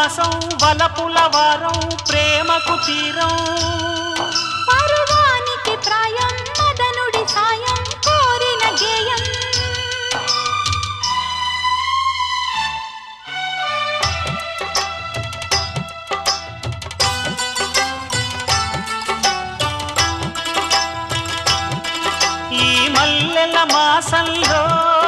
మాసం వలపుల వారం ప్రేమకు తీరం పరువానికి ప్రాయం మదనుడి సాయం కోరిన గేయం ఈ మల్లెల మాసంలో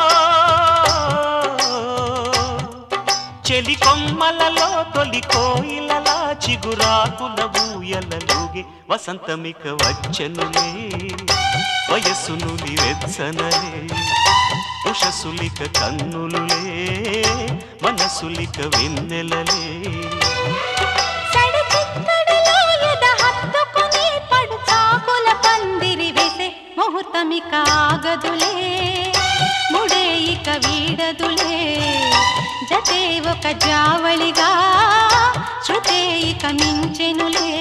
చెలి కొమ్మలలో తొలి కోయిలలా చిగురాకుల ఊయలలోగే వసంతమిక వచ్చనులే వయస్సునులి వెచ్చనలే ఉషసులిక కన్నులులే మనసులిక వెన్నెలలే సడి చిత్తడిలో ఎద హత్తుకుని పడు చాకుల పందిరి వేసే ముహూర్తమిక ఆగదులే ముడే ఇక వీడదులే జతే ఒక జావళిగా శృతే ఇక మించెనులే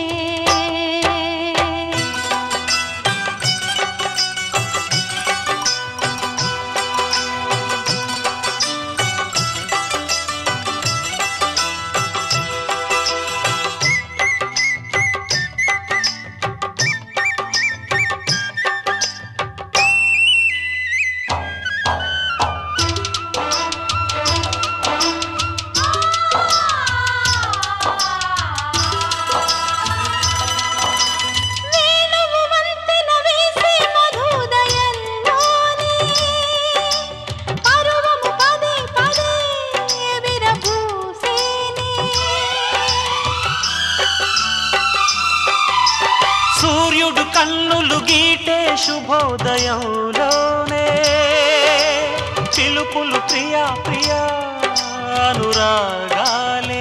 వేణువు వంతెన వేసే మధుదయంలోనే పరువము పదే పదే విరబూసేనే సూర్యుడు కన్నులు గీటే శుభోదయంలోనే పిలుపులు ప్రియా ప్రియా అనురాగాలే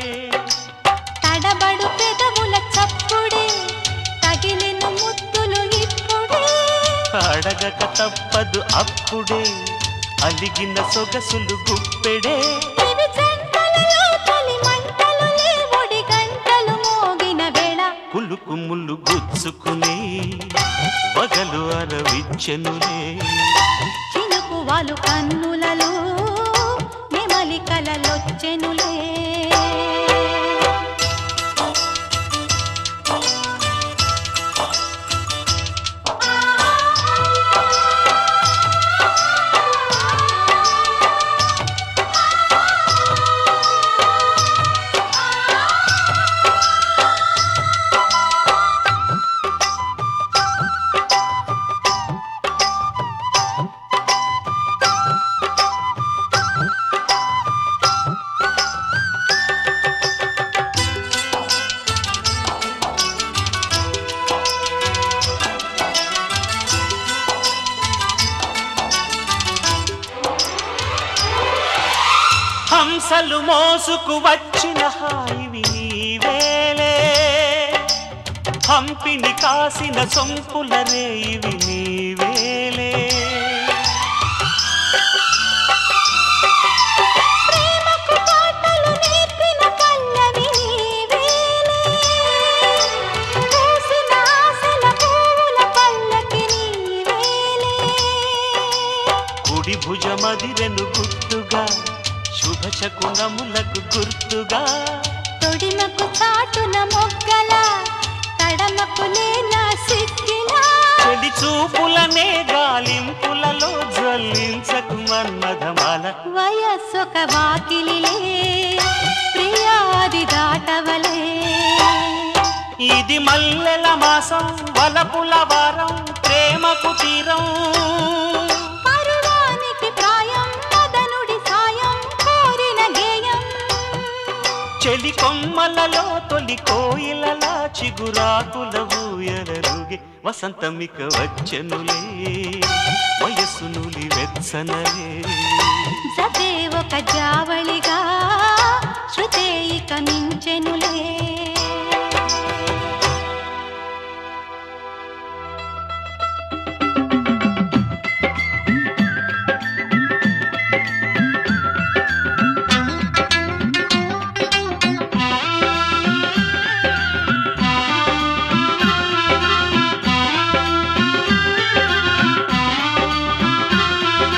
తడబడు పెదవుల చప్పుడే తగిలిన ముద్దులు ఇప్పుడే అడగక తప్పదు అప్పుడే అలిగిన సొగసులు గుప్పెడే ఇవి జంటలలో తొలి మంటలు లేవుడి గంటలు మోగిన వేళ కులుకు ముళ్ళు గుచ్చుకుని వగలు అరవిచ్చెనులే చినుకు వాలు కన్నులలో నెమలి కలలొచ్చెనులే హంసలు మోసుకు వచ్చిన హాయివి నీవేలే హంపిని కాసిన సొంపుల రేయివి నీవేలే ప్రేమకు పాటలు నేర్పిన పల్లవి నీవేలే పూసిన ఆశల పువ్వుల పల్లకి నీవేలే కుడి భుజమదిరెను గుర్తుగా శుభ శకునములకు గుర్తుగా తొడిమకు చాటున మొగ్గల తడమకు లేన సిక్కిన చెడి చూపులనే గాలింపులలో జల్లించకు మన్మధమాల వయస్సొక వాకిలిలే ప్రియాది దాటవలే ఇది మల్లెల మాసం వలపుల వారం ప్రేమకు తీరం పరువానికి ప్రాయం మదనుడి సాయం కోరిన గేయం చెలి కొమ్మలలో తొలి కోయిలలా చిగురాకుల ఊయలరుగే వసంతమిక వచ్చనులే వయస్సునులి వెచ్చనలే జతే ఒక జావళిగా శృతే ఇక మించెనులే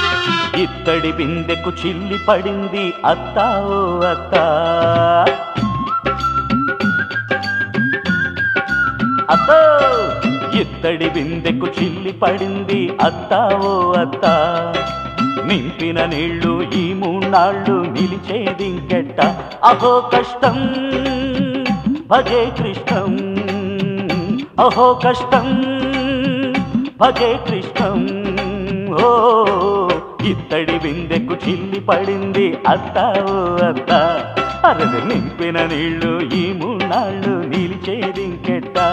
ఇత్తడి బిందెకు చిల్లి పడింది అత్తా ఓ అత్తా అత్తో ఇత్తడి బిందెకు చిల్లి పడింది అత్తా ఓ అత్త నింపిన నీళ్లు ఈ మూన్నాళ్ళు నిలిచేది ఇంకెట్ట అహో కష్టం భజే కృష్ణం అహో కష్టం భజే కృష్ణం ఓ ఇత్తడి బిందెకు చిల్లి పడింది అత్త ఓ అత్త అరది నింపిన నీళ్లు ఈ మూన్నాళ్ళు నిలిచేది ఇంకెట్టా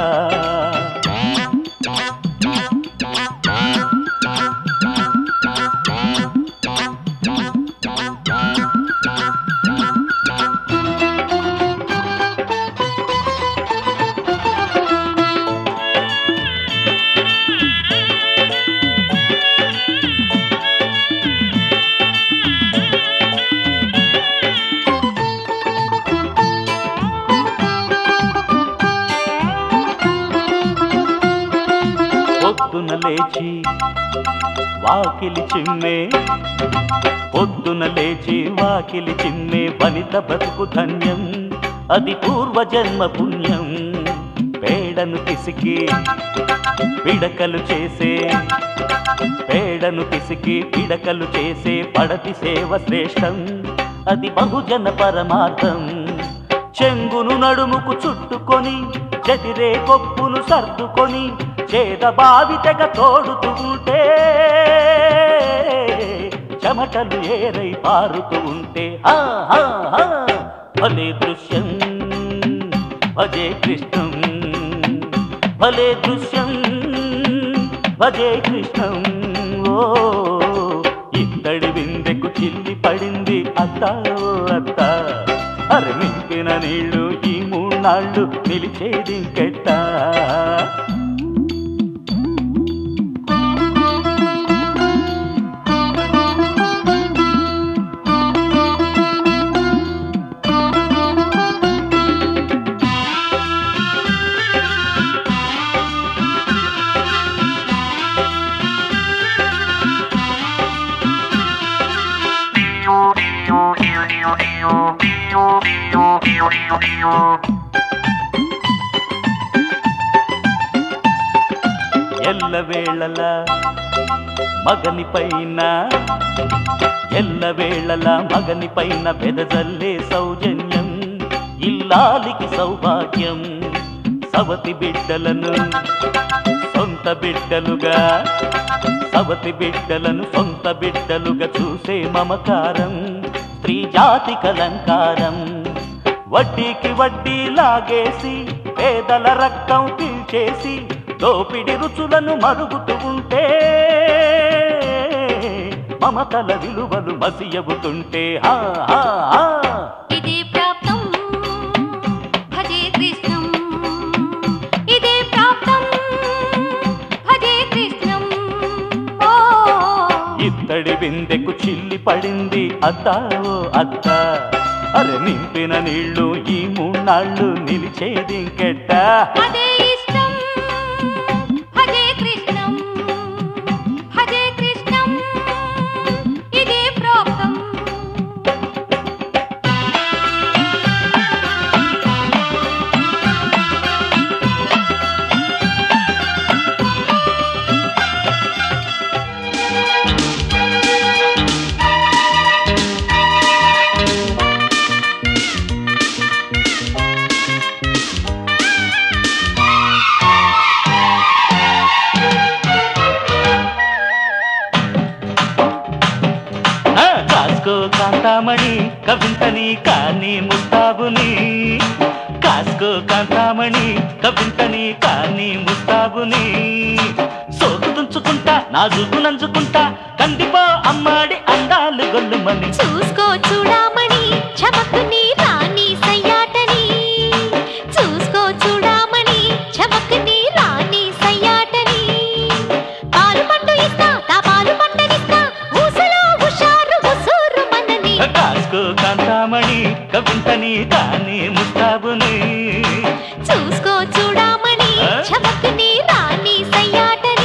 పొద్దున లేచి వాకిలి చిమ్మే పొద్దున లేచి వాకిలి చిమ్మే వనిత బతుకు ధన్యం అది పూర్వజన్మ పుణ్యం పేడను పిసికి పిడకలు చేసే పేడను పిసికి పిడకలు చేసే పడతి సేవ శ్రేష్టం అది బహుజన పరమార్థం చెంగును నడుముకు చుట్టుకొని చతిరే కొప్పును సర్దుకొని చేద బావి తెగ తోడుతూ ఉంటే చెమటలు ఏరై పారుతూ ఉంటే ఆ, ఆ, ఆ, భలే దృశ్యం భజే కృష్ణం భలే దృశ్యం భజే కృష్ణం ఓ ఇత్తడి విందెకు చిల్లి పడింది అత్త ఓ అత్త అరే నింపిన నీళ్లు ఈ మూన్నాళ్ళు నిలిచేది ఇంకెట్టా ఎల్లవేళల మగని పైన ఎల్లవేళల మగని పైన బెదజల్లే సౌజన్యం ఇల్లాలికి సౌభాగ్యం సవతి బిడ్డలను సొంత బిడ్డలుగా సవతి బిడ్డలను సొంత బిడ్డలుగా చూసే మమకారం స్త్రీ జాతి కలంకారం వడ్డీకి వడ్డీ లాగేసి పేదల రక్తం పీల్చేసి దోపిడి రుచులను మరుగుతూ ఉంటే మమతల విలువలు మసియబుతుంటే హా హా హా ఇదే ప్రాప్తం భజే కృష్ణం ఇదే ప్రాప్తం భజే కృష్ణం ఓ ఇత్తడి బిందెకు చిల్లి పడింది అత్త ఓ అత్త అరే నింపిన నీళ్లు ఈ మూన్నాళ్ళు నిలిచేది ఇంకెట్టా అదే ఇష్టం భజే కృష్ణం భజే కృష్ణం ఇదే ప్రాప్తం ఆ, కాస్కో కాంతామణి కవింతని కానీ ముస్తాబుని కాస్కో కాంతామణి కవింతని కానీ ముస్తాబుని సోకు తుంచుకుంటా నాజుకు నంచుకుంటా కందిపో అమ్మాడి అందాలు గొల్లుమని చూసుకో చూడామణి చమకుని రాణి సయ్యాటని చూసుకో చూడామణి చమకుని రాణి సయ్యాటని పాలు పండు ఇస్తా తా పాలు పండనిస్తా ఊసలో హుషారు హుసూరు మనని కాస్కో కాంతామణి కవింతని కానీ ముస్తాబుని చూసుకో చూడామణి ఆ? చమకుని రాణి సయ్యాటని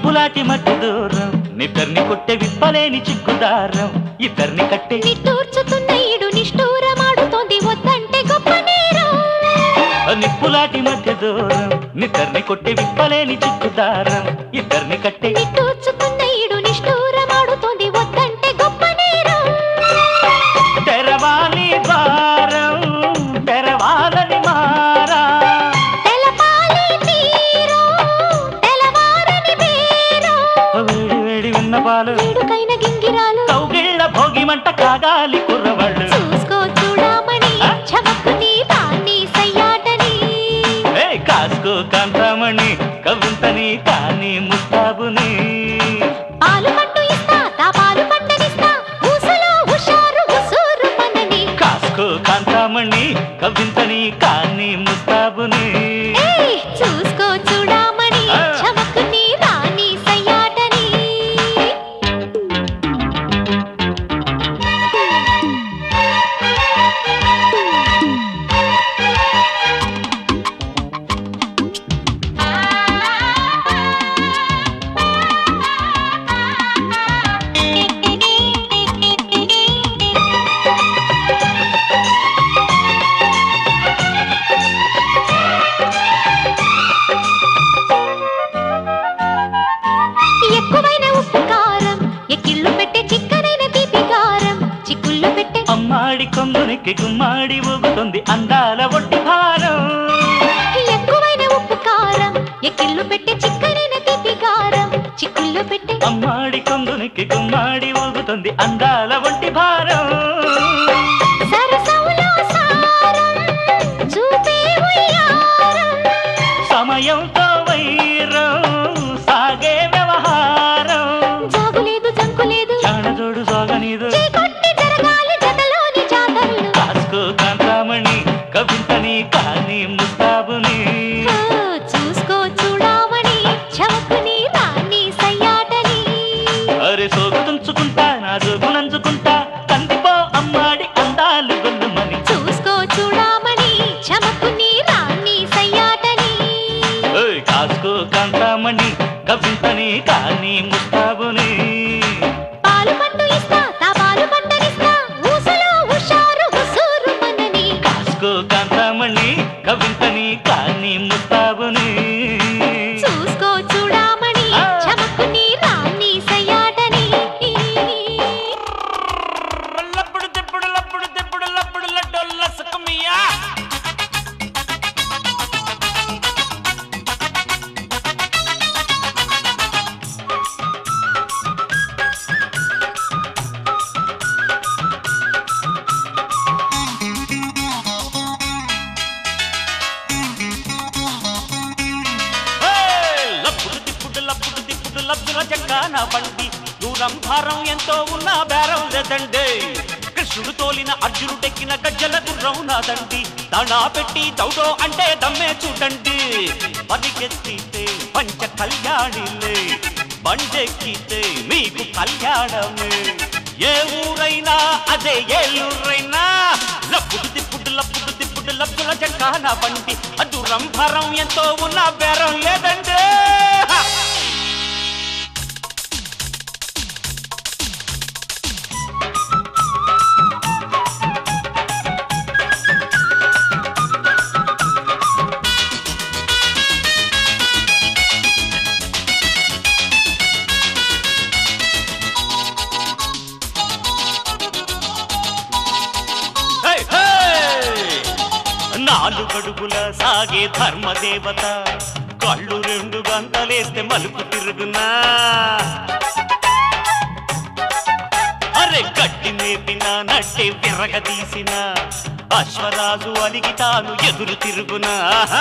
నిప్పులాటి మట్టి దూరం నిద్దర్ని కొట్టే విప్పలేని చిక్కుదారం ఇద్దరిని కట్టే నిట్టూర్చుతున్న ఈడు నిష్ఠూరమాడుతోంది వద్దంటే గొప్ప నేరం నిప్పులాటి మధ్య దూరం నిద్దర్ని కొట్టే విప్పలేని చిక్కుదారం ఇద్దరిని కట్టే నిట్టూర్చుతున్న ఈడు నిష్ఠూరమాడుతోంది వద్దంటే గొప్ప నేరం తెరవాలి భారం తెరవాలని మారా తెలపాలి తీరం తెలవారని బేరం వేడి వేడి విన్నపాలు వేడుకైన గింగిరాలు కౌగిళ్ళ భోగిమంట కాగాలి కుర్రవాళ్ళు చూసుకో చూడమని ఆ? చమకుని రాణి సయ్యాటని ఏ కాసుకో కాంతామణి కవింతని కానీ ముస్తాబుని పాలు పండు ఇస్తా తాపాలు పండనిస్తా ఊసలో హుషారు హుసూరు మనని కాసుకో కాంతామణి కవింతని కానీ ముస్తాబుని ఏయ్, చూసుకో చూడమని ఆ. చమకుని రాణి సయ్యాటని ఎక్కువైన ఉప్పు కారం ఎక్కిళ్ళు పెట్టే చిక్కనైన తీపి కారం చిక్కుళ్ళు పెట్టే అమ్మాడి కొంగునికి గుమ్మాడి ఊగుతుంది అందాల ఒట్టి భారం ఎక్కువైన ఉప్పు కారం ఎక్కిళ్ళు పెట్టే చిక్కనైన తీపి కారం చిక్కుళ్ళు పెట్టే అమ్మాడి కొంగునికి గుమ్మాడి ఊగుతుంది అందాల ఒట్టి భారం సరసములో సారం చూపే ఉయ్యారం సమయంతో వైరం సాగే వ్యవహారం జాగులేదు జంకులేదు చాణజోడు సాగనీదు చీకొట్టి జరగాలి జతలోని జాతరలు కాసుకో కాంతామణి కవింతని కానీ ముస్తాబుని ఆ, చూసుకో చూడమని చమకుని రాణి సయ్యాటని అరే సోకు తుంచుకుంటా నా జోగు నంచుకుంటా కందిపో అమ్మాడి అందాలు గొల్లుమని చూసుకో చూడమని చమకుని రాణి సయ్యాటని ఓయ్ కాసుకో కాంతామణి కవింతని కానీ ముస్తాబుని పాలు పండు ఇస్తా తాపాలు పండనిస్తా ఊసలో హుషారు హుసూరు మనని కాసుకో కాంతామణి కవింతని కానీ ముస్తాబుని చూసుకో చూడమని ఆ. చమకుని రాణి సయ్యాటని లప్పుడు తిప్పుడు లప్పుడు తిప్పుడు లప్పుడు లడ్డోల్ల సుఖమియా లప్పుడు తిప్పుడు లప్పుడు తిప్పుడు లబ్దుల జక్క నా బండి దూరం భారం ఎంతో ఉన్నా బేరం లేదండి కృష్ణుడు తోలిన అర్జునుడెక్కిన గజ్జల గుర్రం నాదండి దాణా పెట్టి దౌడో అంటే దమ్మే చూడండి పరిగెత్తితే పంచ కళ్యాణిలే బండెక్కితే మీకు కళ్యాణమే ఏ ఊరైనా అదే ఏలూరైనా లప్పుడు తిప్పుడు లప్పుడు తిప్పుడు లబ్దుల జక్క నా బండి అడ్డురం భారం ఎంతో ఉన్నా బేరం లేదండి హ! హే, హే! నాలుగడుగుల సాగే ధర్మదేవత కళ్ళు రెండు గంటలేస్తే మలుపు తిరుగునా అరే గడ్డి మేపిన నట్టే విరగదీసిన అశ్వరాజు అలిగి తాను ఎదురు తిరుగునా ఆహా!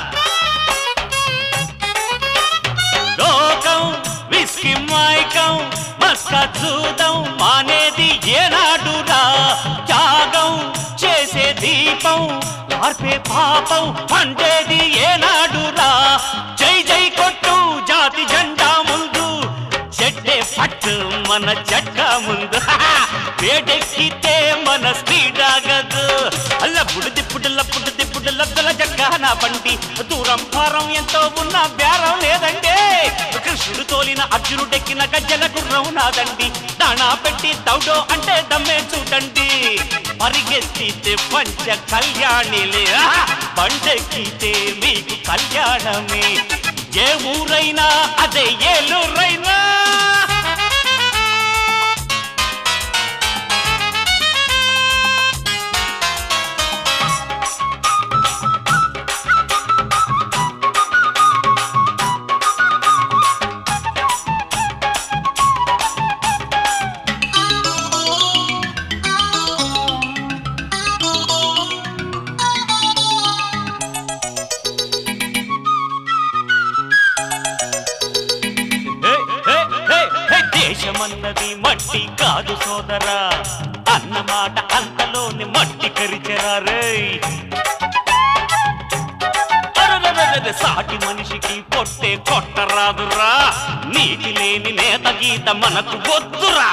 లోకం విస్కి మైకం మస్క చూదం మానేది ఏనాడురా త్యాగం చేసే దీపం ఆర్పే పాపం పండేది ఏనాడురా జై జై కొట్టు జాతి జెండా ముందు చెడ్డే పట్టు మన చెక్క ముందు వేడెక్కితే మన స్పీడ్ ఆగదు లప్పుడు దిప్పుడు లప్పుడు దిప్పుడు లబ్దల జక్క నా బండి దూరం భారం ఎంతో ఉన్న బేరం లేదండి కృష్ణుడు తోలిన అర్జునుడెక్కిన గజ్జల గుర్రం నాదండి దాణా పెట్టి దౌడో అంటే దమ్మే చూడండి పరిగెత్తితే పంచ కళ్యాణిలే ఆహా! బండెక్కితే మీకు కళ్యాణమే ఏ ఊరైనా అదే ఏలూరైనా హే, హే, హే, హే, దేశమన్నది మట్టి కాదు సోదరా అన్నమాట అంతలోని మట్టి కరిచెరా రేయ్ అరెరెరెరెరె, సాటి మనిషికి పొట్టే కొట్టరాదురా నీతి లేని నేత గీత మనకు వద్దురా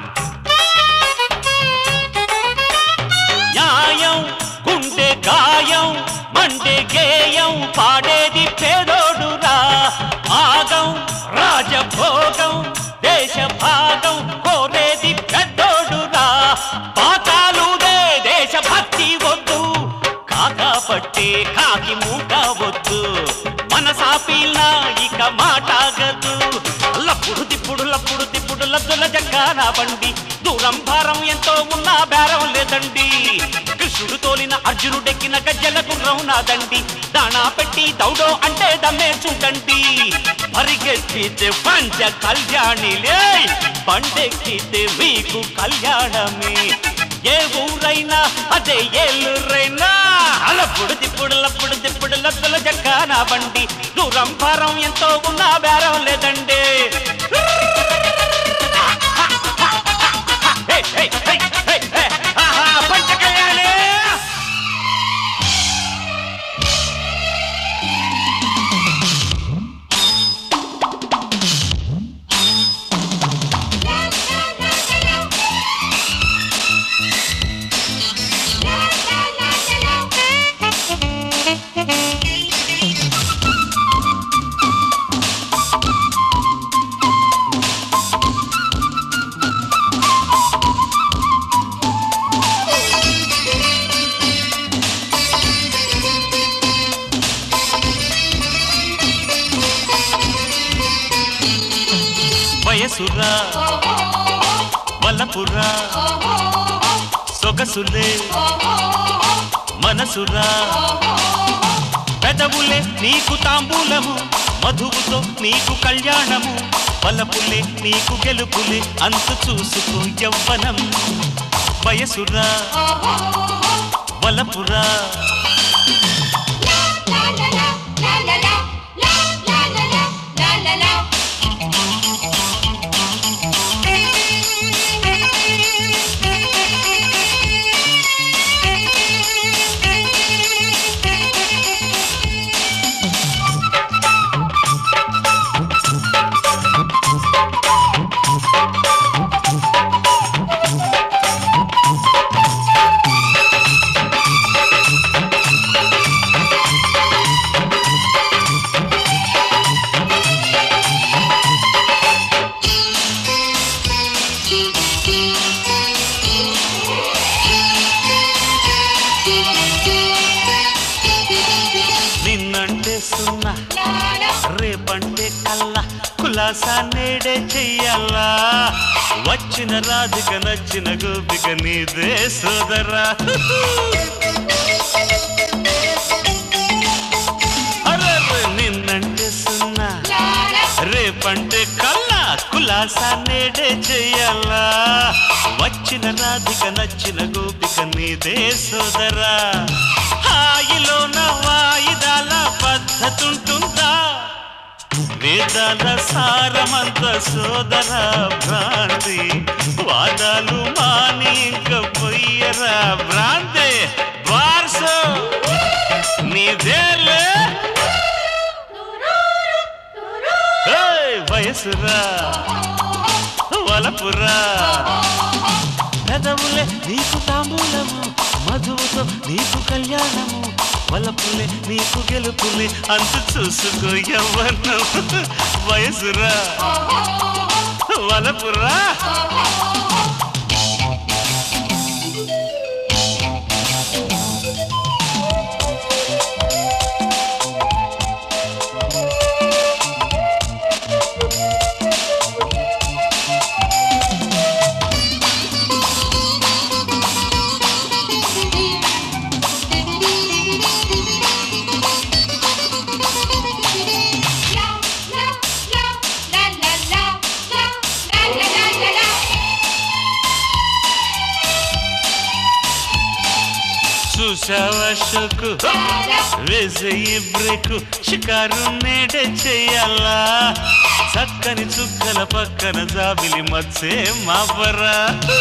న్యాయం గుండె గాయం మండే గేయం పాడేది పేదోడురా ఆగం రాజభోగం దేశ భాగం కోరేది పెద్దోడురా పాతాలుదే దేశభక్తి వద్దు కాకా పట్టే కాకి మూట వద్దు మనసాపీల్నా ఇక మాటాగదు లప్పుడు తిప్పుడు లప్పుడు తిప్పుడు లద్దుల జక్కానా బండి దూరం భారం ఎంతో ఉన్నా బేరం లేదండి కృష్ణుడు తోలిన అర్జునుడెక్కిన గజ్జల గుర్రం నాదండి దాణా పెట్టి దౌడో అంటే దమ్మే చూడండి పరిగెత్తితే పంచ కళ్యాణిలే బండెక్కితే మీకు కళ్యాణమే ఏ ఊరైనా అదే ఏలూరైనా అలప్పుడు తిప్పుడు లప్పుడు తిప్పుడు లద్దుల జక్కానా బండి దూరం భారం ఎంతో ఉన్నా బేరం లేదండి హే, హే, హే, హే, హే, ఆహా, పంచ కళ్యాణి వయసురా వలపురా సొగసులే మనసురా పెదవులే నీకు తాంబూలము మధువుతో నీకు కళ్యాణము వలపులే నీకు గెలుపులే అంతు చూసుకో యవ్వనం వయసురా వలపురా నిన్నంటే సున్నా రేపంటే కల్లా కులాసా నేడే చెయ్యాలా వచ్చిన రాధిక నచ్చిన గోపిక నీదే సోదరా అరెరె, నిన్నంటే సున్నా రేపంటే కల్లా కులాసా నేడే చెయ్యాలా వచ్చిన రాధిక నచ్చిన గోపిక నీదే సోదరా హాయిలో నా వాయిదాల పద్ధతుంటుందా వేదాల సారమంత సోదర భ్రాంతి వాదాలు మాని ఇంక పొయ్యరా భ్రాంతి బార్స నీదేలే ఏయ్, వయసురా వలపురా పెదవులే నీకు తాంబూలము మధువుతో నీకు కళ్యాణము వలపులే నీకు గెలుపులే అంత చూసుకో యవ్వనం వయసురా వలపురా చూసావా షోకు వేసేయి బ్రేకు షికారు నేడే చెయ్యాలా చక్కని చుక్కల పక్కన జాబిలి మచ్చే మాపరా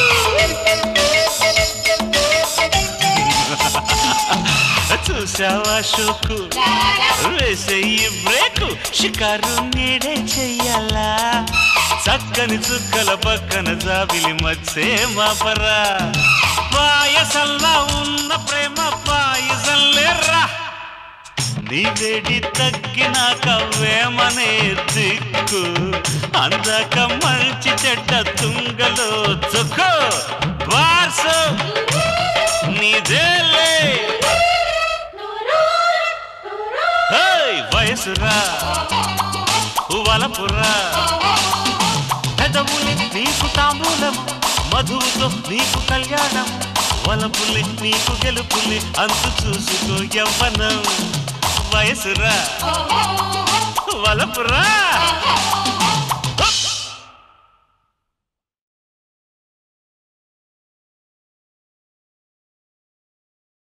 చూసావా షోకు వేసేయి బ్రేకు షికారు నేడే చెయ్యాలా చక్కని చుక్కల పక్కన జాబిలి మచ్చే మాపరా పాయసల్లా ఉన్న ప్రేమ పాయసం లేరా నీ వేడి తగ్గినాక వేమనే దిక్కు అందాక మంచి చెడ్డ తుంగలో చుక్కు వార్సు నీదేలే హేయ్, వయసురా వలపురా పెదవులి నీకు తాంబూలము మధువుతో నీకు కళ్యాణం వలపులి నీకు గెలుపులి అంతు చూసుకో యవ్వనం వయసురా వలపురా